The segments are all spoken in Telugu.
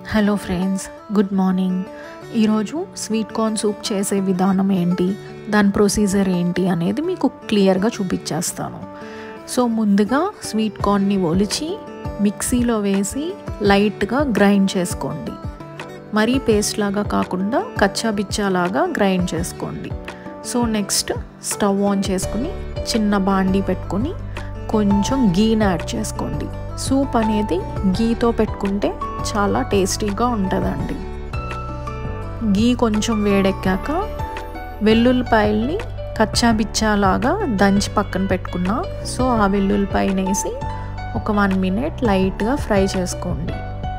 హలో ఫ్రెండ్స్ గుడ్ మార్నింగ్ ఈరోజు స్వీట్ కార్న్ సూప్ చేసే విధానం ఏంటి దాని ప్రొసీజర్ ఏంటి అనేది మీకు క్లియర్గా చూపించేస్తాను సో ముందుగా స్వీట్ కార్న్ని ఒలిచి మిక్సీలో వేసి లైట్గా గ్రైండ్ చేసుకోండి మరీ పేస్ట్ లాగా కాకుండా కచ్చా బిచ్చాలాగా గ్రైండ్ చేసుకోండి సో నెక్స్ట్ స్టవ్ ఆన్ చేసుకుని చిన్న బాండీ పెట్టుకుని కొంచెం గీని యాడ్ చేసుకోండి సూప్ అనేది గీతో పెట్టుకుంటే చాలా టేస్టీగా ఉంటుందండి గీ కొంచెం వేడెక్కాక వెల్లుల్లిపాయల్ని కచ్చా బిచ్చాలాగా దంచి పక్కన పెట్టుకున్నా సో ఆ వెల్లుల్లిపాయని వేసి ఒక వన్ మినిట్ లైట్గా ఫ్రై చేసుకోండి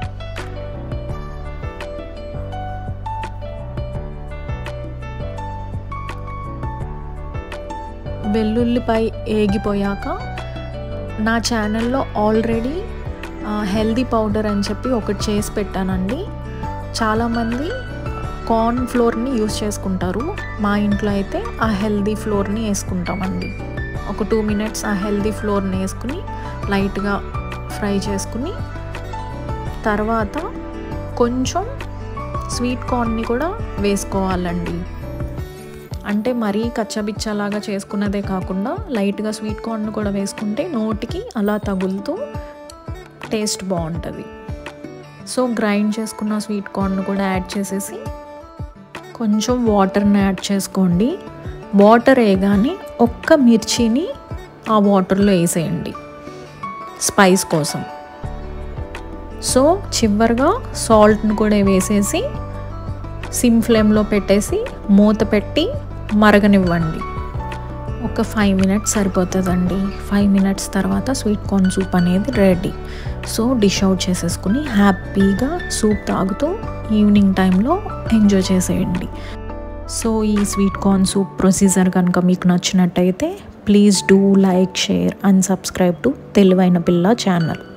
వెల్లుల్లిపై ఏగిపోయాక నా ఛానల్లో ఆల్రెడీ హెల్దీ పౌడర్ అని చెప్పి ఒకటి చేసి పెట్టానండి చాలామంది కార్న్ ఫ్లోర్ని యూస్ చేసుకుంటారు మా ఇంట్లో అయితే ఆ హెల్దీ ఫ్లోర్ని వేసుకుంటామండి ఒక టూ మినిట్స్ ఆ హెల్దీ ఫ్లోర్ని వేసుకుని లైట్గా ఫ్రై చేసుకుని తర్వాత కొంచెం స్వీట్ కార్న్ని కూడా వేసుకోవాలండి అంటే మరీ కచ్చబిచ్చలాగా చేసుకున్నదే కాకుండా లైట్గా స్వీట్ కార్న్ కూడా వేసుకుంటే నోటికి అలా తగులుతూ టేస్ట్ బాగుంటుంది సో గ్రైండ్ చేసుకున్న స్వీట్ కార్న్ కూడా యాడ్ చేసేసి కొంచెం వాటర్ని యాడ్ చేసుకోండి వాటర్ వేయగానే ఒక్క మిర్చిని ఆ వాటర్లో వేసేయండి స్పైస్ కోసం సో చివరిగా సాల్ట్ని కూడా వేసేసి సిమ్ ఫ్లేమ్లో పెట్టేసి మూత పెట్టి మరగనివ్వండి ఒక ఫైవ్ మినిట్స్ సరిపోతుందండి ఫైవ్ మినిట్స్ తర్వాత స్వీట్ కార్న్ సూప్ అనేది రెడీ సో డిష్ అవుట్ చేసేసుకుని హ్యాపీగా సూప్ తాగుతూ ఈవినింగ్ టైంలో ఎంజాయ్ చేసేయండి సో ఈ స్వీట్ కార్న్ సూప్ ప్రొసీజర్ కనుక మీకు నచ్చినట్టయితే please do like share and subscribe to Telivaina Pilla channel